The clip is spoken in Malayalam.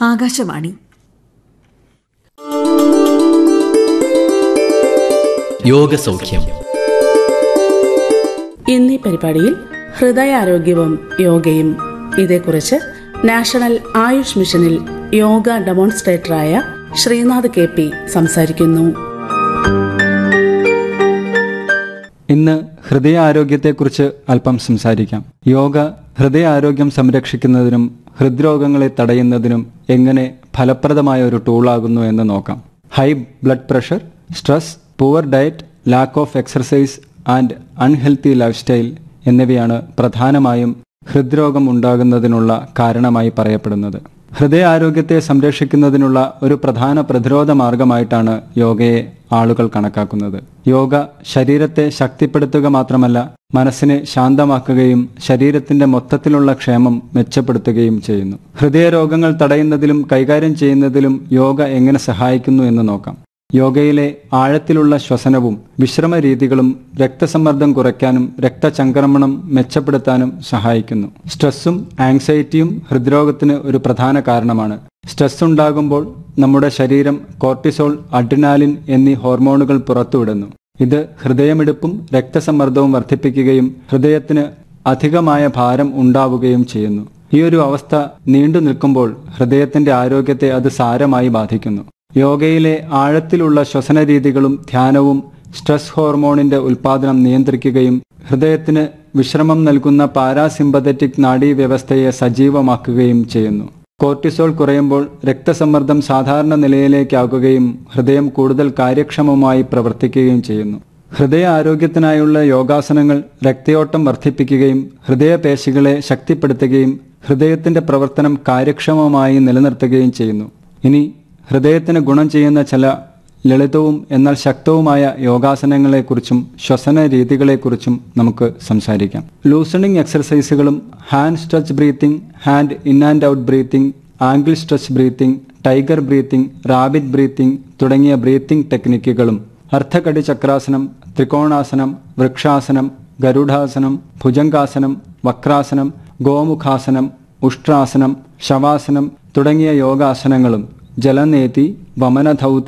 ആകാശവാണി യോഗസൗഖ്യം ഇന്നീ പരിപാടിയിൽ ഹൃദയാരോഗ്യവും യോഗയും ഇതേക്കുറിച്ച് നാഷണൽ ആയുഷ് മിഷനിൽ യോഗ ഡെമോൺസ്ട്രേറ്ററായ ശ്രീനാഥ് കെ പി സംസാരിക്കുന്നു ഇന്ന് ഹൃദയാരോഗ്യത്തെക്കുറിച്ച് അല്പം സംസാരിക്കാം യോഗ ഹൃദയാരോഗ്യം സംരക്ഷിക്കുന്നതിനും ഹൃദ്രോഗങ്ങളെ തടയുന്നതിനും എങ്ങനെ ഫലപ്രദമായ ഒരു ടൂളാകുന്നു എന്ന് നോക്കാം high blood pressure stress poor diet lack of exercise and unhealthy ലൈഫ് സ്റ്റൈൽ എന്നിവയാണ് പ്രധാനമായും ഹൃദ്രോഗം ഉണ്ടാകുന്നതിനുള്ള കാരണമായി പറയപ്പെടുന്നത് ഹൃദയാരോഗ്യത്തെ സംരക്ഷിക്കുന്നതിനുള്ള ഒരു പ്രധാന പ്രതിരോധ മാർഗമായിട്ടാണ് യോഗയെ ആളുകൾ കണക്കാക്കുന്നത് യോഗ ശരീരത്തെ ശക്തിപ്പെടുത്തുക മാത്രമല്ല മനസ്സിനെ ശാന്തമാക്കുകയും ശരീരത്തിന്റെ മൊത്തത്തിലുള്ള ക്ഷേമം മെച്ചപ്പെടുത്തുകയും ചെയ്യുന്നു ഹൃദയരോഗങ്ങൾ തടയുന്നതിലും കൈകാര്യം ചെയ്യുന്നതിലും യോഗ എങ്ങനെ സഹായിക്കുന്നു എന്ന് നോക്കാം യോഗയിലെ ആഴത്തിലുള്ള ശ്വസനവും വിശ്രമ രീതികളും രക്തസമ്മർദ്ദം കുറയ്ക്കാനും രക്തചംക്രമണം മെച്ചപ്പെടുത്താനും സഹായിക്കുന്നു സ്ട്രെസ്സും ആങ്സൈറ്റിയും ഹൃദ്രോഗത്തിന് ഒരു പ്രധാന കാരണമാണ് സ്ട്രെസ് ഉണ്ടാകുമ്പോൾ നമ്മുടെ ശരീരം കോർട്ടിസോൾ അഡ്രിനാലിൻ എന്നീ ഹോർമോണുകൾ പുറത്തുവിടുന്നു ഇത് ഹൃദയമിടിപ്പും രക്തസമ്മർദ്ദവും വർദ്ധിപ്പിക്കുകയും ഹൃദയത്തിന് അധികമായ ഭാരം ഉണ്ടാവുകയും ചെയ്യുന്നു ഈ ഒരു അവസ്ഥ നീണ്ടു നിൽക്കുമ്പോൾ ഹൃദയത്തിന്റെ ആരോഗ്യത്തെ അത് സാരമായി ബാധിക്കുന്നു യോഗയിലെ ആഴത്തിലുള്ള ശ്വസന രീതികളും ധ്യാനവും സ്ട്രെസ് ഹോർമോണിന്റെ ഉൽപാദനം നിയന്ത്രിക്കുകയും ഹൃദയത്തിന് വിശ്രമം നൽകുന്ന പാരാസിമ്പതറ്റിക് നാഡീവ്യവസ്ഥയെ സജീവമാക്കുകയും ചെയ്യുന്നു കോർട്ടിസോൾ കുറയുമ്പോൾ രക്തസമ്മർദ്ദം സാധാരണ നിലയിലേക്കാകുകയും ഹൃദയം കൂടുതൽ കാര്യക്ഷമമായി പ്രവർത്തിക്കുകയും ചെയ്യുന്നു ഹൃദയ ആരോഗ്യത്തിനായുള്ള യോഗാസനങ്ങൾ രക്തയോട്ടം വർദ്ധിപ്പിക്കുകയും ഹൃദയപേശികളെ ശക്തിപ്പെടുത്തുകയും ഹൃദയത്തിന്റെ പ്രവർത്തനം കാര്യക്ഷമമായി നിലനിർത്തുകയും ചെയ്യുന്നു ഇനി ഹൃദയത്തിന് ഗുണം ചെയ്യുന്ന ചില ലളിതവും എന്നാൽ ശക്തവുമായ യോഗാസനങ്ങളെക്കുറിച്ചും ശ്വസന രീതികളെക്കുറിച്ചും നമുക്ക് സംസാരിക്കാം ലൂസണിംഗ് എക്സർസൈസുകളും hand stretch breathing hand in and out breathing angle stretch breathing tiger breathing rabbit breathing തുടങ്ങിയ ബ്രീത്തിംഗ് ടെക്നിക്കുകളും അർദ്ധകടി ചക്രാസനം ത്രികോണാസനം വൃക്ഷാസനം ഗരുഡാസനം ഭുജംഗാസനം വക്രാസനം ഗോമുഖാസനം ഉഷ്ട്രാസനം ശവാസനം തുടങ്ങിയ യോഗാസനങ്ങളും ജലനേതി വമനധൗതി